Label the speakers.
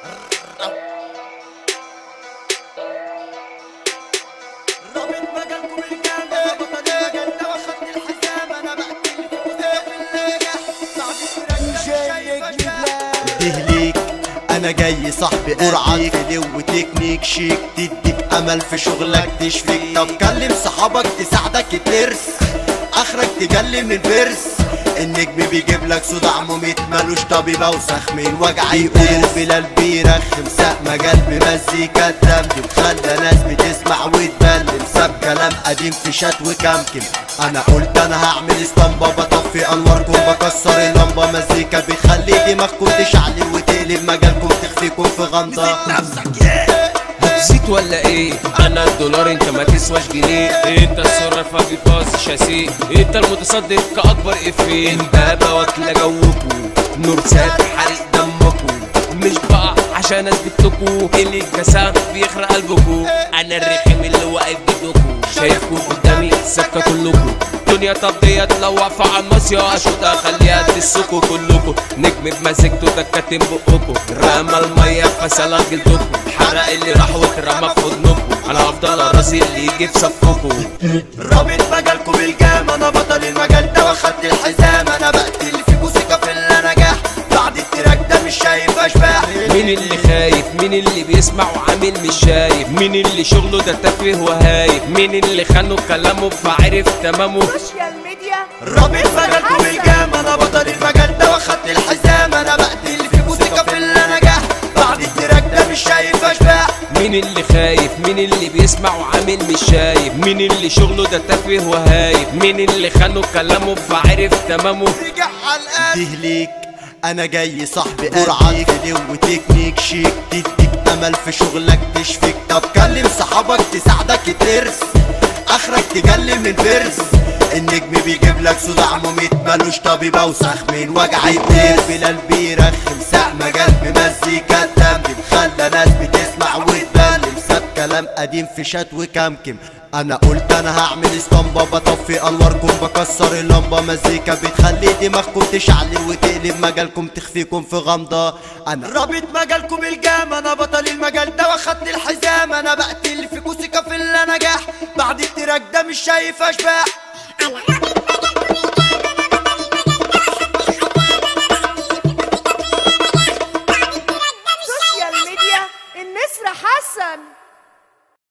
Speaker 1: رابط مجالكم الجامع بطل المجال ده واخدني الحزام انا بقتل في الناجح بعد الفراق
Speaker 2: تهليك انا جاي صاحبي قرعة فيديو وتكنيك شيك تديك امل في شغلك تشفيك طب كلم صحابك تساعدك ترس اخرك تجلي من فيرس النجم بيجيب لك صداع مميت ملوش طبيب اوسخ من وجع يقول بلال بيرخم ساق مجال بمزيكا الدمدم خلى ناس بتسمع وتبلم ساب كلام قديم في شات وكمكم انا قلت انا هعمل اسطمبة بطفي انواركم بكسر اللمبة مزيكا بتخلي دماغكم تشعلي وتقلب مجالكم تخفيكم في غمضة
Speaker 3: هتزيد ولا ايه انا الدولار انت ما تسواش جنيه انت الصرافة بيباص شاسيه انت المتصدر كاكبر افيه امبابة واكلة جوكو نور ساد حرق دمكو مش بقى عشان اثبت لكو اللي الجسام بيخرق قلبكو انا الرخم اللي واقف جدكو شايفكو قدامي سكة كلكو دنيا طب ديت لو واقفة على المصيا اشوطها اخليها تسكوا كلكو نجم بمزجته دكاتين بقكو رمى المية فسلق جلدكو حرق اللي راح واترمى في حضنكو انا هفضل ارازي اللي يجي في صفكو
Speaker 1: رابط مجالكم الجام انا بطل المجال ده واخدت الحزام انا بقتل في موسيقى في اللي نجاح بعد التراك ده مش شايف اشباح
Speaker 3: مين اللي خايف مين اللي بيسمع وعامل مش شايف مين اللي شغله ده تافه وهايف مين اللي خانه كلامه فعرف تمامه
Speaker 4: سوشيال ميديا
Speaker 1: رابط مجالكم الجام انا بطل المجال ده واخدت الحزام انا بقتل في موسيقى في اللي نجاح بعد التراك ده مش شايف اشباح
Speaker 3: مين اللي خايف مين اللي بيسمع وعامل مش شايف مين اللي شغله ده تافه وهايف مين اللي خانه كلامه فعرف تمامه
Speaker 1: رجع على القلب
Speaker 2: تهليك انا جاي صاحبي قرعة فيديو وتكنيك شيك تديك امل في شغلك تشفيك طب كلم صحابك تساعدك ترس اخرك تجلي من فيرس النجم بيجيب لك صداع مميت ملوش طبيب اوسخ من وجع يطير بلال بيرخم ساق مجال بمزيكا الدمدم خلى ناس بتسمع وتبلم ساب كلام قديم في شات وكمكم انا قلت انا هعمل اسطمبة بطفي انواركم بكسر اللمبة مزيكا بتخلي دماغكم تشعلل وتقلب مجالكم تخفيكم في غمضة انا
Speaker 1: رابط مجالكم الجام انا بطل المجال ده واخدت الحزام انا بقتل في موسيقى في اللي نجاح بعد التراك ده مش شايف اشباح
Speaker 4: سوشيال ميديا النسر حسن